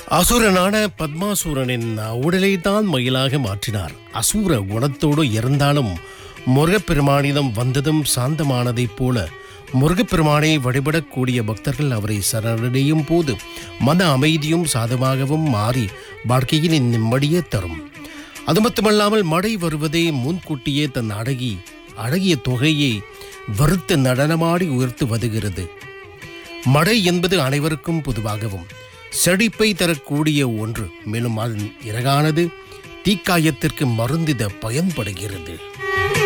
அசுரனான பத்மாசூரனின் உடலை தான் மயிலாக மாற்றினார் அசூர குணத்தோடு இருந்தாலும் முருகப்பெருமானிடம் வந்ததும் சாந்தமானதைப் போல முருகப்பெருமானை வழிபடக்கூடிய பக்தர்கள் அவரை சரணடையும் போது மன அமைதியும் சாதமாகவும் மாறி வாழ்க்கையில் நிம்மடியே தரும் அது மட்டுமல்லாமல் மழை வருவதை முன்கூட்டியே தன் அழகி அழகிய தொகையை வெறுத்து நடனமாடி உயர்த்து வருகிறது மழை என்பது அனைவருக்கும் பொதுவாகவும் செழிப்பை தரக்கூடிய ஒன்று மேலும் அதன் இறகானது தீக்காயத்திற்கு மருந்திட பயன்படுகிறது